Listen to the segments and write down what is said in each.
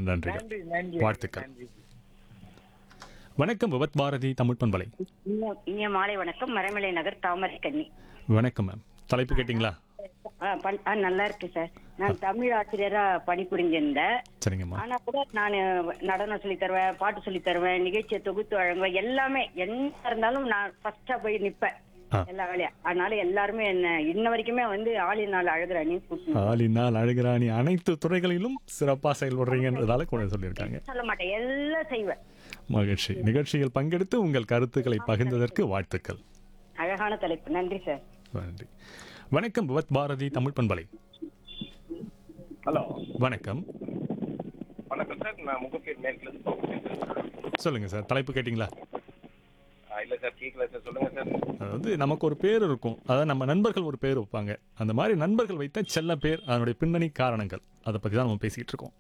நன்றிகள் நன்றி நன்றி வாழ்த்துக்கள். நன்றி வணக்கம் விபத் பாரதி தமிழ் பண்பலை இனிய- இனிய மாலை வணக்கம் மரமலை நகர் தாமரை கன்னி வணக்கம் மேம் தலைப்பு கேட்டிங்களா ஆ, பண்- ஆ, நல்லா இருக்கு சார் நான் தமிழ் ஆசிரியரா பணிபுரிஞ்சிருந்தேன் சரிங்கம்மா ஆனா கூட நான் நடனம் சொல்லி தருவேன் பாட்டு சொல்லி தருவேன் நிகழ்ச்சியை தொகுத்து வழங்குவேன் எல்லாமே என்ன இருந்தாலும் நான் ஃபர்ஸ்டா போய் நிப்பேன் ஆ. எல்லா வேலையும் அதனால எல்லாருமே என்ன இன்ன வரைக்குமே வந்து ஆளின் நாள் அழகுறானி கூட்டு ஆலினால் அழகுராணி அனைத்து துறைகளிலும் சிறப்பாக செயல்படுறீங்கன்றதால கூட சொல்லியிருக்காங்க சொல்ல மாட்டேன் எல்லாம் செய்வேன் மகிழ்ச்சி நிகழ்ச்சியில் பங்கெடுத்து உங்கள் கருத்துக்களை பகிர்ந்ததற்கு வாழ்த்துக்கள் அழகான தலைப்பு நன்றி சார் நன்றி வணக்கம் விபத் பாரதி தமிழ் பண்பலை ஹலோ வணக்கம் வணக்கம் சார் நான் முகப்பேர் மேற்குல இருந்து பேசுறேன். சொல்லுங்க சார் தலைப்பு கேட்டிங்களா ஆ, இல்ல சார் கேட்கல சார் சொல்லுங்க சார் அதாவது நமக்கு ஒரு பேர் இருக்கும் அதாவது நம்ம நண்பர்கள் ஒரு பேர் வைப்பாங்க அந்த மாதிரி நண்பர்கள் வைத்த செல்ல பேர் அதனுடைய பின்னணி காரணங்கள் அதை பற்றி தான் நம்ம பேசிக்கிட்டு இருக்கோம்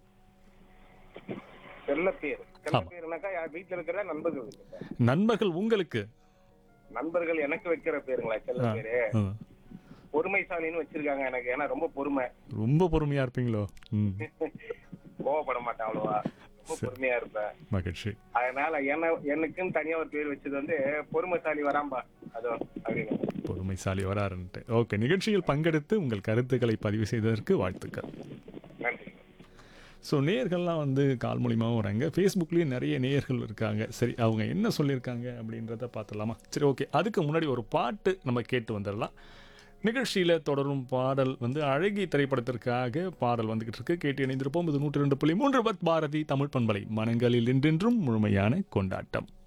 செல்ல பேர் செல்ல ஆமா. பேருனாக்கா யார் வீட்டுல இருக்கிற நண்பர்கள் சார் நண்பர்கள் உங்களுக்கு நண்பர்கள் எனக்கு வைக்கிற பேருங்களா செல்ல ஆ, பேரு ஆ. பொறுமைசாலின்னு வச்சிருக்காங்க எனக்கு ஏன்னா ரொம்ப பொறுமை ரொம்ப பொறுமையா இருப்பீங்களோ ம் கோவப்பட மாட்டேன் அவ்வளவா ரொம்ப பொறுமையா இருப்பேன் மகிழ்ச்சி அதனால என்ன எனக்குன்னு தனியா ஒரு பேர் வச்சது வந்து பொறுமைசாலி வராம்பா அதோ அப்படின்னு பொறுமைசாலி வராருன்ட்டு ஓகே நிகழ்ச்சியில் பங்கெடுத்து உங்கள் கருத்துக்களை பதிவு செய்ததற்கு வாழ்த்துக்கள் நன்றி ஸோ நேயர்கள்லாம் வந்து கால் மூலியமாகவும் வராங்க ஃபேஸ்புக்லேயும் நிறைய நேயர்கள் இருக்காங்க சரி அவங்க என்ன சொல்லியிருக்காங்க அப்படின்றத பார்த்துடலாமா சரி ஓகே அதுக்கு முன்னாடி ஒரு பாட்டு நம்ம கேட்டு வந்துடலாம் நிகழ்ச்சியில் தொடரும் பாடல் வந்து அழகி திரைப்படத்திற்காக பாடல் வந்துகிட்டு இருக்கு கேட்டு இணைந்திருப்போம் இது நூற்றி ரெண்டு புள்ளி மூன்று பத் பாரதி தமிழ் பண்பலை மனங்களில் என்றென்றும் முழுமையான கொண்டாட்டம்